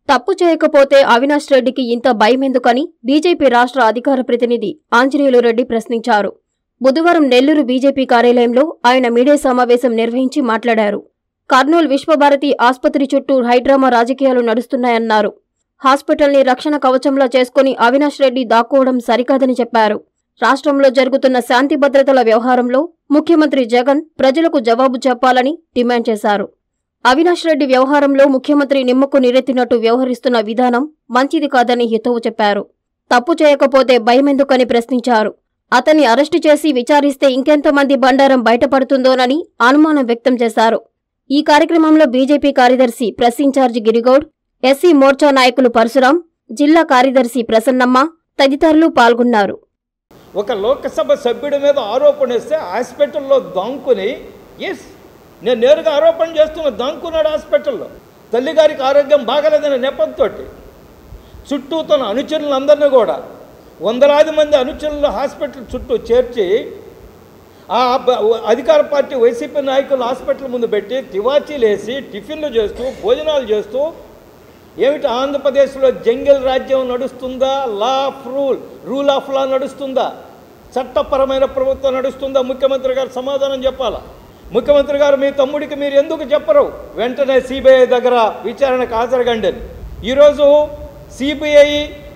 తప్పు చేయకపోతే అవినాష్ రెడ్డికి ఇంత భయమెందుకని బీజేపీ రాష్ట్ర అధికార ప్రతినిధి ఆంజనేయులు రెడ్డి ప్రశ్నించారు బుధవారం నెల్లూరు బీజేపీ కార్యాలయంలో ఆయన మీడియా సమావేశం నిర్వహించి మాట్లాడారు కర్నూలు విశ్వభారతి ఆసుపత్రి చుట్టూ హైడ్రామా రాజకీయాలు నడుస్తున్నాయన్నారు హాస్పిటల్ని రక్షణ కవచంలా చేసుకుని అవినాష్ రెడ్డి దాక్కోవడం సరికాదని చెప్పారు రాష్ట్రంలో జరుగుతున్న శాంతి భద్రతల వ్యవహారంలో ముఖ్యమంత్రి జగన్ ప్రజలకు జవాబు చెప్పాలని డిమాండ్ చేశారు అవినాష్ రెడ్డి వ్యవహారంలో ముఖ్యమంత్రి నిమ్మకు నీరెత్తినట్టు వ్యవహరిస్తున్న విధానం మంచిది కాదని హితవు చెప్పారు తప్పు చేయకపోతే భయమెందుకని ప్రశ్నించారు అతన్ని అరెస్టు చేసి విచారిస్తే ఇంకెంతమంది బండారం బయటపడుతుందోనని అనుమానం వ్యక్తం చేశారు ఈ కార్యక్రమంలో బీజేపీ కార్యదర్శి press incharge Girigoud SC Morcha నాయకులు పరశురాం జిల్లా కార్యదర్శి ప్రసన్నమ్మ తదితరులు పాల్గొన్నారు ఒక లోకసభ సభ్యుడి మీద ఆరోపణ వేస్తే హాస్పిటల్లో దాంకుని ఎస్ నేను నేరుగా ఆరోపణ చేస్తున్నా దాంకున్నాడు హాస్పిటల్లో తల్లిగారికి ఆరోగ్యం బాగలేదనే నెపంతో చుట్టూ తన అనుచరులందరినీ కూడా వందలాది మంది అనుచరులు హాస్పిటల్ చుట్టూ చేర్చి ఆ బ- అధికార పార్టీ వైసీపీ నాయకులు హాస్పిటల్ ముందు పెట్టి తివాచీలు వేసి టిఫిన్లు చేస్తూ భోజనాలు చేస్తూ ఏమిటి ఆంధ్రప్రదేశ్లో జంగిల్ రాజ్యం నడుస్తుందా law of rule rule of law నడుస్తుందా చట్టపరమైన ప్రభుత్వం నడుస్తుందా ముఖ్యమంత్రి గారు సమాధానం చెప్పాలా ముఖ్యమంత్రి గారు మీ తమ్ముడికి మీరు ఎందుకు చెప్పరు వెంటనే సిబిఐ దగ్గర విచారణకు హాజరుగండి అని. ఈరోజు సిబిఐ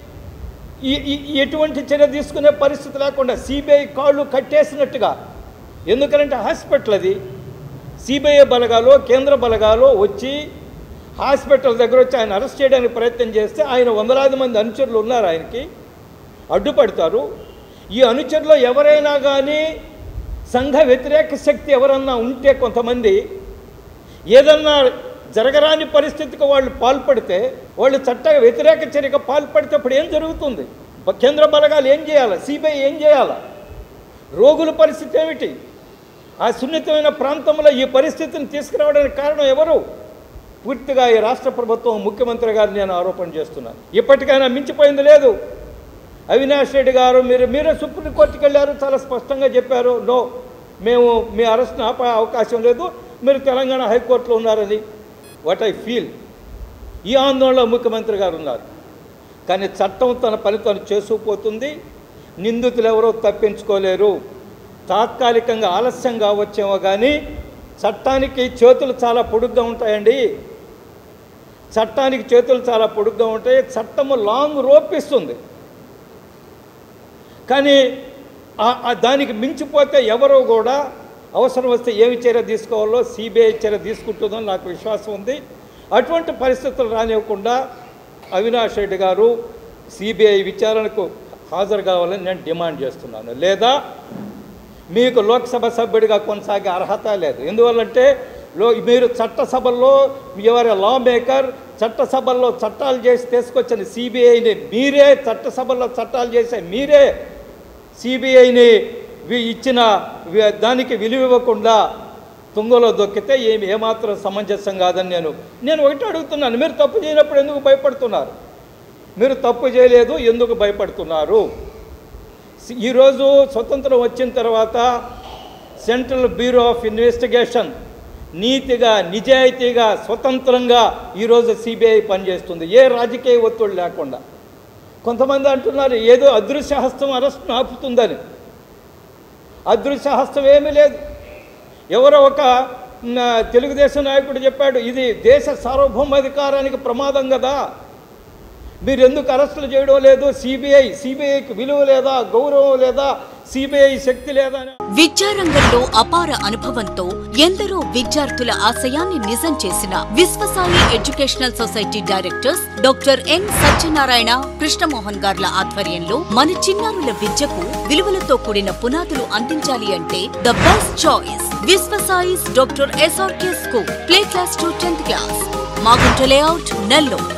ఈ ఈ- ఎటువంటి చర్య తీసుకునే పరిస్థితి లేకుండా సిబిఐ కాళ్ళు కట్టేసినట్టుగా ఎందుకంటే హాస్పిటల్ అది సిబిఐ బలగాలు కేంద్ర బలగాలు వచ్చి హాస్పిటల్ దగ్గర వచ్చి ఆయన అరెస్ట్ చేయడానికి ప్రయత్నం చేస్తే ఆయన వందలాది మంది అనుచరులు ఉన్నారు ఆయనకి అడ్డుపడతారు ఈ అనుచరులు ఎవరైనా కానీ సంఘ వ్యతిరేక శక్తి ఎవరన్నా ఉంటే కొంతమంది ఏదన్నా జరగరాని పరిస్థితికి వాళ్ళు పాల్పడితే వాళ్ళు చట్ట వ్యతిరేక చర్యకు పాల్పడితే అప్పుడు ఏం జరుగుతుంది బ- కేంద్ర బలగాలు ఏం చేయాలి సిబిఐ ఏం చేయాలి రోగుల పరిస్థితి ఏమిటి ఆ సున్నితమైన ప్రాంతంలో ఈ పరిస్థితిని తీసుకురావడానికి కారణం ఎవరు పూర్తిగా ఈ రాష్ట్ర ప్రభుత్వం ముఖ్యమంత్రి గారు నేను ఆరోపణ చేస్తున్నాను ఇప్పటికైనా మించిపోయింది లేదు అవినాష్ రెడ్డి గారు మీరు మీరే సుప్రీంకోర్టుకి వెళ్ళారు చాలా స్పష్టంగా చెప్పారు నో మేము మీ అరెస్ట్ని ఆపే అవకాశం లేదు మీరు తెలంగాణ హైకోర్టులో ఉన్నారని వాట్ ఐ ఫీల్ ఈ ఆందోళనలో ముఖ్యమంత్రి గారు ఉన్నారు కానీ చట్టం తన పని తను చేసుకుపోతుంది నిందితులు ఎవరో తప్పించుకోలేరు తాత్కాలికంగా ఆలస్యం కావచ్చేమో కానీ చట్టానికి చేతులు చాలా పొడుగ్గా ఉంటాయండి చట్టానికి చేతులు చాలా పొడుగ్గా ఉంటాయి చట్టము లాంగ్ రోప్ ఇస్తుంది కానీ ఆ- ఆ దానికి మించిపోతే ఎవరో కూడా అవసరం వస్తే ఏమి చర్య తీసుకోవాలో సిబిఐ చర్య తీసుకుంటుందని నాకు విశ్వాసం ఉంది అటువంటి పరిస్థితులు రానివ్వకుండా అవినాష్ రెడ్డి గారు సిబిఐ విచారణకు హాజరు కావాలని నేను డిమాండ్ చేస్తున్నాను లేదా మీకు లోక్సభ సభ్యుడిగా కొనసాగే అర్హత లేదు ఎందువల్లంటే లో మీరు చట్టసభల్లో ఎవరి లా మేకర్ చట్టసభల్లో చట్టాలు చేసి తీసుకొచ్చిన సిబిఐని మీరే చట్టసభల్లో చట్టాలు చేసే మీరే సిబిఐని ఇచ్చిన వి- దానికి విలువ ఇవ్వకుండా తుంగలో దొక్కితే ఏమి ఏమాత్రం సమంజసం కాదని నేను నేను ఒకటి అడుగుతున్నాను మీరు తప్పు చేయనప్పుడు ఎందుకు భయపడుతున్నారు మీరు తప్పు చేయలేదు ఎందుకు భయపడుతున్నారు ఈరోజు స్వతంత్రం వచ్చిన తర్వాత సెంట్రల్ బ్యూరో ఆఫ్ ఇన్వెస్టిగేషన్ నీతిగా నిజాయితీగా స్వతంత్రంగా ఈరోజు సిబిఐ పనిచేస్తుంది ఏ రాజకీయ ఒత్తిడి లేకుండా కొంతమంది అంటున్నారు ఏదో అదృశ్య హస్తం అరెస్ట్ను ఆపుతుందని అదృశ్య హస్తం ఏమీ లేదు ఎవరో ఒక మ్, తెలుగుదేశం నాయకుడు చెప్పాడు ఇది దేశ సార్వభౌమాధికారానికి ప్రమాదం కదా మీరు ఎందుకు అరెస్టులు చేయడం లేదు సిబిఐ సిబిఐకి విలువ లేదా గౌరవం లేదా సిబిఐ శక్తి లేదా అని విద్యారంగంలో అపార అనుభవంతో ఎందరో విద్యార్థుల ఆశయాన్ని నిజం చేసిన Vishwasai educational society directors doctor N Satyanarayana Krishnamohan గార్ల ఆధ్వర్యంలో మన చిన్నారుల విద్యకు విలువలతో కూడిన పునాదులు అందించాలి అంటే the best choice Vishwasai's doctor SRK school play class to tenth class Magunta layout Nellore